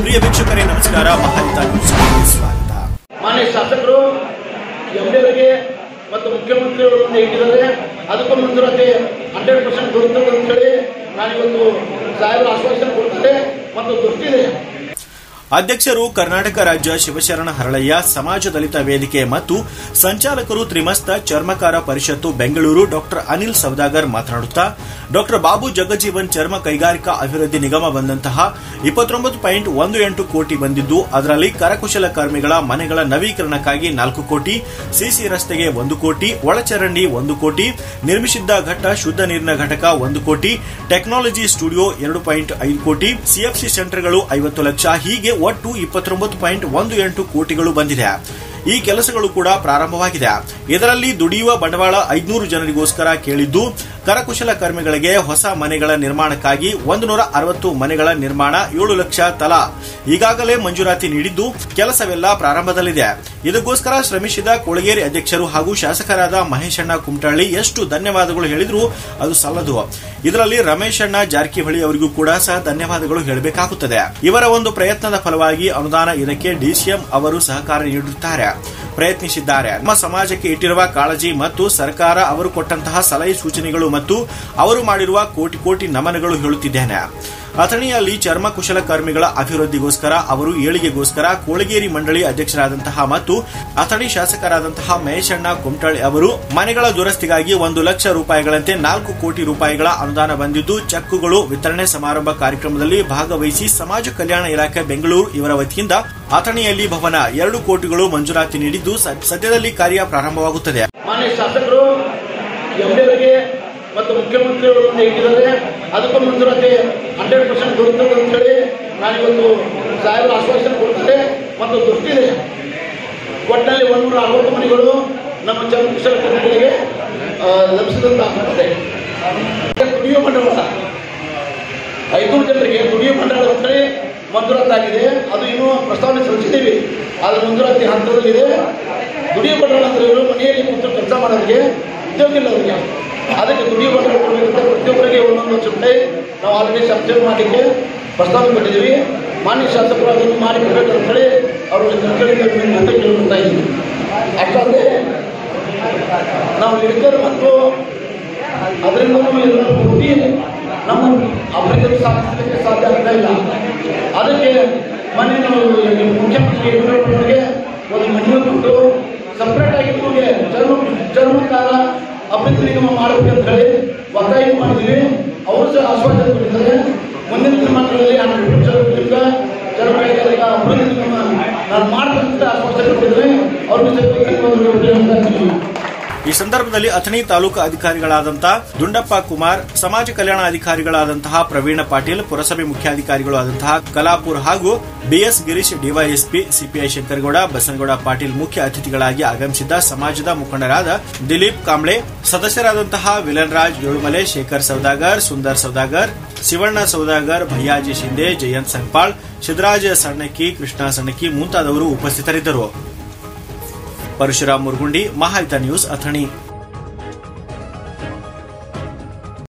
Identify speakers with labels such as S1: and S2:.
S1: ಪ್ರಿಯ ವೀಕ್ಷಕರೇ ನಮಸ್ಕಾರ ಮಹಾಯುತ ನ್ಯೂಸ್ಗೆ ಸ್ವಾಗತ
S2: ಮಾನ್ಯ ಶಾಸಕರು ಎಂಡಿಯವರಿಗೆ ಮತ್ತು ಮುಖ್ಯಮಂತ್ರಿಯವರನ್ನು ಇಟ್ಟಿದ್ದಾರೆ ಅದಕ್ಕೂ ಮಂಜೂರಾತಿ ಹಂಡ್ರೆಡ್ ಪರ್ಸೆಂಟ್ ದೊರೆತದೆ ಅಂತೇಳಿ ನಾನಿವತ್ತು ಸಾಹೇಬರು ಆಶ್ವಾಸನೆ ಕೊಡ್ತಾರೆ ಮತ್ತು ದೃಷ್ಟಿದೆ
S1: ಅಧ್ಯಕ್ಷರು ಕರ್ನಾಟಕ ರಾಜ್ಯ ಶಿವಶರಣ ಹರಳಯ್ಯ ಸಮಾಜ ದಲಿತ ವೇದಿಕೆ ಮತ್ತು ಸಂಚಾಲಕರು ತ್ರಿಮಸ್ತ ಚರ್ಮಕಾರ ಪರಿಷತ್ತು ಬೆಂಗಳೂರು ಡಾಕ್ಟರ್ ಅನಿಲ್ ಸೌದಾಗರ್ ಮಾತನಾಡುತ್ತಾ ಡಾಕ್ಟರ್ ಬಾಬು ಜಗಜೀವನ್ ಚರ್ಮ ಕೈಗಾರಿಕಾ ಅಭಿವೃದ್ಧಿ ನಿಗಮ ಬಂದಂತಹ ಇಪ್ಪತ್ತೊಂಬತ್ತು ಪಾಯಿಂಟ್ ಒಂದು ಎಂಟು ಕೋಟಿ ಬಂದಿದ್ದು ಅದರಲ್ಲಿ ಕರಕುಶಲ ಕರ್ಮಿಗಳ ಮನೆಗಳ ನವೀಕರಣಕ್ಕಾಗಿ ನಾಲ್ಕು ಕೋಟಿ ಸಿಸಿ ರಸ್ತೆಗೆ ಒಂದು ಕೋಟಿ ಒಳಚರಂಡಿ ಒಂದು ಕೋಟಿ ನಿರ್ಮಿಸಿದ್ದ ಘಟ್ಟ ಶುದ್ಧ ನೀರಿನ ಘಟಕ ಒಂದು ಕೋಟಿ ಟೆಕ್ನಾಲಜಿ ಸ್ಟುಡಿಯೋ ಎರಡು ಪಾಯಿಂಟ್ ಐದು ಕೋಟಿ ಸಿಎಫ್ಸಿ ಸೆಂಟರ್ಗಳು ಐವತ್ತು ಲಕ್ಷ ಹೀಗೆ ಒಟ್ಟು ಇಪ್ಪತ್ತೊಂಬತ್ತು ಪಾಯಿಂಟ್ ಒಂದು ಎಂಟು ಕೋಟಿಗಳು ಬಂದಿದೆ ಈ ಕೆಲಸಗಳು ಕೂಡ ಪ್ರಾರಂಭವಾಗಿದೆ ಇದರಲ್ಲಿ ದುಡಿಯುವ ಬಂಡವಾಳ ಐದುನೂರು ಜನರಿಗೋಸ್ಕರ ಕೇಳಿದ್ದು ಕರಕುಶಲ ಕರ್ಮಿಗಳಿಗೆ ಹೊಸ ಮನೆಗಳ ನಿರ್ಮಾಣಕ್ಕಾಗಿ ಒಂದು ನೂರ ಅರವತ್ತು ಮನೆಗಳ ನಿರ್ಮಾಣ ಏಳು ಲಕ್ಷ ತಲಾ ಈಗಾಗಲೇ ಮಂಜೂರಾತಿ ನೀಡಿದ್ದು ಕೆಲಸವೆಲ್ಲ ಪ್ರಾರಂಭದಲ್ಲಿದೆ ಇದಕ್ಕೋಸ್ಕರ ಶ್ರಮಿಸಿದ ಕೊಳಗೇರಿ ಅಧ್ಯಕ್ಷರು ಹಾಗೂ ಶಾಸಕರಾದ ಮಹೇಶಣ್ಣ ಕುಮಟಳ್ಳಿ ಎಷ್ಟು ಧನ್ಯವಾದಗಳು ಹೇಳಿದ್ರು ಅದು ಸಲ್ಲದು ಇದರಲ್ಲಿ ರಮೇಶ್ ಅಣ್ಣ ಜಾರಕಿಹೊಳಿ ಅವರಿಗೂ ಕೂಡ ಸಹ ಧನ್ಯವಾದಗಳು ಹೇಳಬೇಕಾಗುತ್ತದೆ ಇವರ ಒಂದು ಪ್ರಯತ್ನದ ಫಲವಾಗಿ ಅನುದಾನ ಇದಕ್ಕೆ ಡಿಸಿಎಂ ಅವರು ಸಹಕಾರ ನೀಡುತ್ತಾರೆ ಪ್ರಯತ್ನಿಸಿದ್ದಾರೆ ನಮ್ಮ ಸಮಾಜಕ್ಕೆ ಇಟ್ಟಿರುವ ಕಾಳಜಿ ಮತ್ತು ಸರ್ಕಾರ ಅವರು ಕೊಟ್ಟಂತಹ ಸಲಹೆ ಸೂಚನೆಗಳು ಮತ್ತು ಅವರು ಮಾಡಿರುವ ಕೋಟಿ ಕೋಟಿ ನಮನಗಳು ಹೇಳುತ್ತಿದ್ದೇನೆ ಅಥಣಿಯಲ್ಲಿ ಚರ್ಮ ಕುಶಲಕರ್ಮಿಗಳ ಅಭಿವೃದ್ಧಿಗೋಸ್ಕರ ಅವರು ಏಳಿಗೆಗೋಸ್ಕರ ಕೋಳಗೇರಿ ಮಂಡಳಿ ಅಧ್ಯಕ್ಷರಾದಂತಹ ಮತ್ತು ಅಥಣಿ ಶಾಸಕರಾದಂತಹ ಮಹೇಶಣ್ಣ ಕುಮಟಳ್ಳಿ ಅವರು ಮನೆಗಳ ದುರಸ್ತಿಗಾಗಿ ಒಂದು ಲಕ್ಷ ರೂಪಾಯಿಗಳಂತೆ ನಾಲ್ಕು ಕೋಟಿ ರೂಪಾಯಿಗಳ ಅನುದಾನ ಬಂದಿದ್ದು ಚೆಕ್ಗಳು ವಿತರಣೆ ಸಮಾರಂಭ ಕಾರ್ಯಕ್ರಮದಲ್ಲಿ ಭಾಗವಹಿಸಿ ಸಮಾಜ ಕಲ್ಯಾಣ ಇಲಾಖೆ ಬೆಂಗಳೂರು ಇವರ ವತಿಯಿಂದ ಅಥಣಿಯಲ್ಲಿ ಭವನ ಎರಡು ಕೋಟಿಗಳು ಮಂಜೂರಾತಿ ನೀಡಿದ್ದು ಸ- ಸದ್ಯದಲ್ಲಿ ಕಾರ್ಯ ಪ್ರಾರಂಭವಾಗುತ್ತದೆ
S2: ಮಾನ್ಯ ಶಾಸಕರು ಎಂಡಿಯವರಿಗೆ ಮತ್ತು ಮುಖ್ಯಮಂತ್ರಿಯವರನ್ನು ಇಟ್ಟಿದ್ದಾರೆ ಅದಕ್ಕೂ ಮಂಜೂರಾತಿ ಹಂಡ್ರೆಡ್ ಪರ್ಸೆಂಟ್ ದೊರೆತದೆ ಅಂತೇಳಿ ನಾನಿವತ್ತು ಸಾಹೇಬರು ಆಶ್ವಾಸನೆ ಕೊಡ್ತಾರೆ ಮತ್ತು ದೃಷ್ಟಿದೆ ಒಟ್ಟಿನಲ್ಲಿ ಒಂದೂರ ಅರವತ್ತು ಮನೆಗಳು ನಮ್ಮ ಚರ್ಮಕುಶಲ ಕರ್ಮಿಗಳಿಗೆ ಲಭಿಸಿದಂತಾಗುತ್ತದೆ ದುಡಿಯುವ ಬಂಡವಾಳ ಐನೂರು ಜನರಿಗೆ ದುಡಿಯುವ ಬಂಡವಾಳ ಅಂತೇಳಿ ಮಂಜೂರಾತಾಗಿದೆ ಅದು ಇನ್ನೂ ಪ್ರಸ್ತಾವನೆ ಸಲ್ಲಿಸಿದ್ದೀವಿ ಆದರೆ ಮಂಜೂರಾತಿ ಹಂತದಲ್ಲಿದೆ ದುಡಿಯುವ ಬಂಡವಾಳ ಅಂದ್ರೆ ಇವರು ಮನೆಯಲ್ಲಿ ಕೂತು ಕೆಲಸ ಮಾಡೋರಿಗೆ ಉದ್ಯೋಗ ಇಲ್ಲ ಅವರಿಗೆ ಅದಕ್ಕೆ ದುಡಿಯುವ ಬಂಡವಾಳ ಕೊಡಬೇಕಂತ ಪ್ರತಿಯೊಬ್ಬರಿಗೆ ಒಂದೊಂದು ಲಕ್ಷ ರೂಪಾಯಿ ನಾವು ಆಲ್ರೆಡಿ ಚರ್ಚೆ ಮಾಡಲಿಕ್ಕೆ ಪ್ರಸ್ತಾವನೆ ಕೊಟ್ಟಿದ್ದೀವಿ ಮಾನ್ಯ ಶಾಸಕರು ಅದನ್ನು ಮಾಡಿ ಕೊಡಬೇಕು ಅಂತೇಳಿ ಅವರು ಕರ್ಕಳಿಂದ ಅಂತ ಕೇಳ್ಕೊತಾ ಇದ್ದೀವಿ ಅಷ್ಟಲ್ಲದೆ ನಾವು ಲಿಡ್ಕರ್ ಮತ್ತು ಅದರಿಂದ ಪೂರ್ತಿ ನಮ್ಮ ಅಭಿವೃದ್ಧಿ ಸಾಧಿಸಲಿಕ್ಕೆ ಸಾಧ್ಯ ಆಗ್ತಾ ಇಲ್ಲ ಅದಕ್ಕೆ ಮೊನ್ನೆ ನಾವು ಈ ಮುಖ್ಯಮಂತ್ರಿ ಯಡಿಯೂರಪ್ಪನವರಿಗೆ ಒಂದು ಮನವಿ ಕೊಟ್ಟು ಸಪ್ರೇಟ್ ಆಗಿ ನಮಗೆ ಚರ್ಮ ಚರ್ಮಕಾರ ಅಭಿವೃದ್ಧಿ ನಿಗಮ ಮಾಡಬೇಕಂತ ಹೇಳಿ ಒತ್ತಾಯ ಮಾಡಿದ್ವಿ ಅವರು ಸಹ ಆಶ್ವಾಸನೆ ಕೊಟ್ಟಿದ್ದಾರೆ ಮುಂದಿನ ದಿನಮಾನಗಳಲ್ಲಿ ಹನ್ನೆರಡು ಚರ್ಮದಿಂದ ಚರ್ಮ ಕೈಗಾರಿಕಾ ಅಭಿವೃದ್ಧಿ ನಿಗಮ ನಾನು ಮಾಡ್ಬೇಕಂತ ಆಶ್ವಾಸನೆ ಕೊಟ್ಟಿದ್ವಿ ಅವ್ರಿಗೆ ಸ್ವಲ್ಪ ಧನ್ಯವಾದಗಳು ಹೇಳ್ತಾ ಇದ್ದೀವಿ
S1: ಈ ಸಂದರ್ಭದಲ್ಲಿ ಅಥಣಿ ತಾಲೂಕು ಅಧಿಕಾರಿಗಳಾದಂತಹ ದುಂಡಪ್ಪ ಕುಮಾರ್ ಸಮಾಜ ಕಲ್ಯಾಣ ಅಧಿಕಾರಿಗಳಾದಂತಹ ಪ್ರವೀಣ ಪಾಟೀಲ್ ಪುರಸಭೆ ಮುಖ್ಯಾಧಿಕಾರಿಗಳು ಆದಂತಹ ಕಲಾಪುರ್ ಹಾಗೂ BS Girish DYSP CPI Shankargouda Basanagouda Patil ಮುಖ್ಯ ಅತಿಥಿಗಳಾಗಿ ಆಗಮಿಸಿದ್ದ ಸಮಾಜದ ಮುಖಂಡರಾದ ದಿಲೀಪ್ ಕಾಂಬ್ಳೆ ಸದಸ್ಯರಾದಂತಹ ವಿಲನ್ ರಾಜ್ ಏಳುಮಲೆ ಶೇಖರ್ ಸೌದಾಗರ್ ಸುಂದರ್ ಸೌದಾಗರ್ ಶಿವಣ್ಣ ಸೌದಾಗರ್ ಭಯ್ಯಾಜಿ ಶಿಂದೆ ಜಯಂತ್ ಸಂಪಾಳ್ ಸಿದ್ದರಾಜ ಸಣ್ಣಕ್ಕಿ ಕೃಷ್ಣ ಸಣ್ಣಕ್ಕಿ ಮುಂತಾದವರು ಉಪಸ್ಥಿತರಿದ್ದರು ಪರಶುರಾಮ್ ಮುರುಗುಂಡಿ ಮಹಾಯುತ ನ್ಯೂಸ್ ಅಥಣಿ